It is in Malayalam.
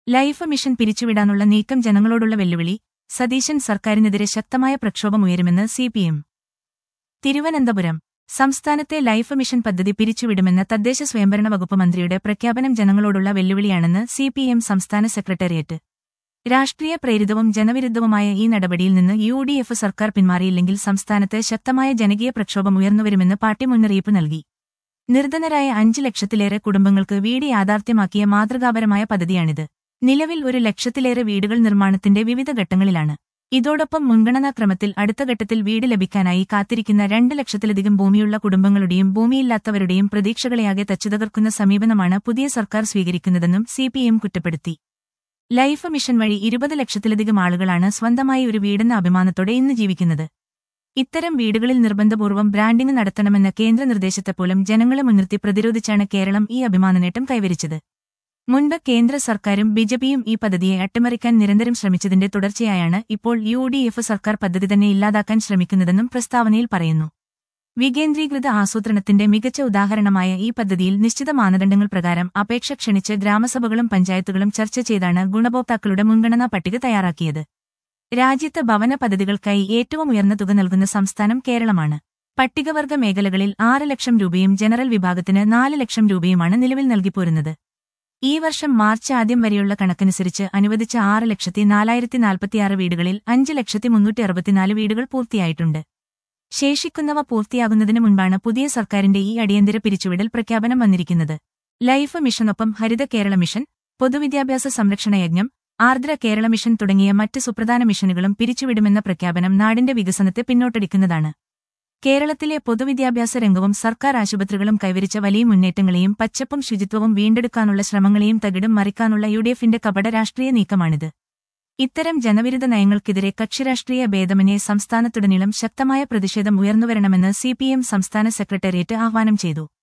ലൈഫ് മിഷൻ പിരിച്ചുവിടാനുള്ള നീക്കം ജനങ്ങളോടുള്ള വെല്ലുവിളി സതീശൻ സർക്കാരിനെതിരെ ശക്തമായ പ്രക്ഷോഭമുയരുമെന്ന് സിപിഎം തിരുവനന്തപുരം സംസ്ഥാനത്തെ ലൈഫ് മിഷൻ പദ്ധതി പിരിച്ചുവിടുമെന്ന തദ്ദേശ സ്വയംഭരണ വകുപ്പ് മന്ത്രിയുടെ പ്രഖ്യാപനം ജനങ്ങളോടുള്ള വെല്ലുവിളിയാണെന്ന് സിപിഎം സംസ്ഥാന സെക്രട്ടേറിയറ്റ് രാഷ്ട്രീയ പ്രേരിതവും ജനവിരുദ്ധവുമായ ഈ നടപടിയിൽ നിന്ന് യു ഡി എഫ് സർക്കാർ പിന്മാറിയില്ലെങ്കിൽ സംസ്ഥാനത്ത് ശക്തമായ ജനകീയ പ്രക്ഷോഭം ഉയർന്നുവരുമെന്ന് പാർട്ടി മുന്നറിയിപ്പ് നൽകി നിർധനരായ അഞ്ച് ലക്ഷത്തിലേറെ കുടുംബങ്ങൾക്ക് വീട് യാഥാർത്ഥ്യമാക്കിയ മാതൃകാപരമായ പദ്ധതിയാണിത് നിലവിൽ ഒരു ലക്ഷത്തിലേറെ വീടുകൾ നിർമ്മാണത്തിന്റെ വിവിധ ഘട്ടങ്ങളിലാണ് ഇതോടൊപ്പം മുൻഗണനാക്രമത്തിൽ അടുത്ത ഘട്ടത്തിൽ വീട് ലഭിക്കാനായി കാത്തിരിക്കുന്ന രണ്ട് ലക്ഷത്തിലധികം ഭൂമിയുള്ള കുടുംബങ്ങളുടെയും ഭൂമിയില്ലാത്തവരുടെയും പ്രതീക്ഷകളെയാകെ തച്ചുതകർക്കുന്ന സമീപനമാണ് പുതിയ സർക്കാർ സ്വീകരിക്കുന്നതെന്നും സിപിഎം കുറ്റപ്പെടുത്തി ലൈഫ് മിഷൻ വഴി ഇരുപത് ലക്ഷത്തിലധികം ആളുകളാണ് സ്വന്തമായി ഒരു വീടെന്ന അഭിമാനത്തോടെ ഇന്ന് ജീവിക്കുന്നത് ഇത്തരം വീടുകളിൽ നിർബന്ധപൂർവ്വം ബ്രാൻഡിംഗ് നടത്തണമെന്ന കേന്ദ്ര നിർദ്ദേശത്തെപ്പോലും ജനങ്ങളെ മുൻനിർത്തി പ്രതിരോധിച്ചാണ് കേരളം ഈ അഭിമാന നേട്ടം കൈവരിച്ചത് മുൻപ് കേന്ദ്ര സർക്കാരും ബിജെപിയും ഈ പദ്ധതിയെ അട്ടിമറിക്കാൻ നിരന്തരം ശ്രമിച്ചതിന്റെ തുടർച്ചയായാണ് ഇപ്പോൾ യു ഡി എഫ് സർക്കാർ പദ്ധതി തന്നെ ഇല്ലാതാക്കാൻ ശ്രമിക്കുന്നതെന്നും പ്രസ്താവനയിൽ പറയുന്നു വികേന്ദ്രീകൃത ആസൂത്രണത്തിന്റെ മികച്ച ഉദാഹരണമായ ഈ പദ്ധതിയിൽ നിശ്ചിത മാനദണ്ഡങ്ങൾ പ്രകാരം അപേക്ഷ ക്ഷണിച്ച് ഗ്രാമസഭകളും പഞ്ചായത്തുകളും ചർച്ച ചെയ്താണ് ഗുണഭോക്താക്കളുടെ മുൻഗണനാ പട്ടിക തയ്യാറാക്കിയത് രാജ്യത്ത് ഭവന പദ്ധതികൾക്കായി ഏറ്റവും ഉയർന്ന തുക നൽകുന്ന സംസ്ഥാനം കേരളമാണ് പട്ടികവർഗ മേഖലകളിൽ ആറ് ലക്ഷം രൂപയും ജനറൽ വിഭാഗത്തിന് നാല് ലക്ഷം രൂപയുമാണ് നിലവിൽ നൽകിപ്പോരുന്നത് ഈ വർഷം മാർച്ച് ആദ്യം വരെയുള്ള കണക്കനുസരിച്ച് അനുവദിച്ച ആറ് ലക്ഷത്തി നാലായിരത്തി നാൽപ്പത്തിയാറ് വീടുകളിൽ അഞ്ച് ലക്ഷത്തി മുന്നൂറ്റി അറുപത്തിനാല് വീടുകൾ പൂർത്തിയായിട്ടുണ്ട് ശേഷിക്കുന്നവ പൂർത്തിയാകുന്നതിന് മുൻപാണ് പുതിയ സർക്കാരിന്റെ ഈ അടിയന്തര പിരിച്ചുവിടൽ പ്രഖ്യാപനം വന്നിരിക്കുന്നത് ലൈഫ് മിഷനൊപ്പം ഹരിത കേരള മിഷൻ പൊതുവിദ്യാഭ്യാസ സംരക്ഷണ യജ്ഞം ആർദ്ര കേരള മിഷൻ തുടങ്ങിയ മറ്റ് സുപ്രധാന മിഷനുകളും പിരിച്ചുവിടുമെന്ന പ്രഖ്യാപനം നാടിന്റെ വികസനത്തെ പിന്നോട്ടടിക്കുന്നതാണ് കേരളത്തിലെ പൊതുവിദ്യാഭ്യാസ രംഗവും സർക്കാർ ആശുപത്രികളും കൈവരിച്ച വലിയ മുന്നേറ്റങ്ങളെയും പച്ചപ്പും ശുചിത്വവും വീണ്ടെടുക്കാനുള്ള ശ്രമങ്ങളെയും തകിടും മറിക്കാനുള്ള യുഡിഎഫിന്റെ കപട രാഷ്ട്രീയ നീക്കമാണിത് ഇത്തരം ജനവിരുദ്ധ നയങ്ങൾക്കെതിരെ കക്ഷിരാഷ്ട്രീയ ഭേദമന്യേ സംസ്ഥാനത്തുടനീളം ശക്തമായ പ്രതിഷേധം ഉയർന്നുവരണമെന്ന് സിപിഎം സംസ്ഥാന സെക്രട്ടേറിയറ്റ് ആഹ്വാനം ചെയ്തു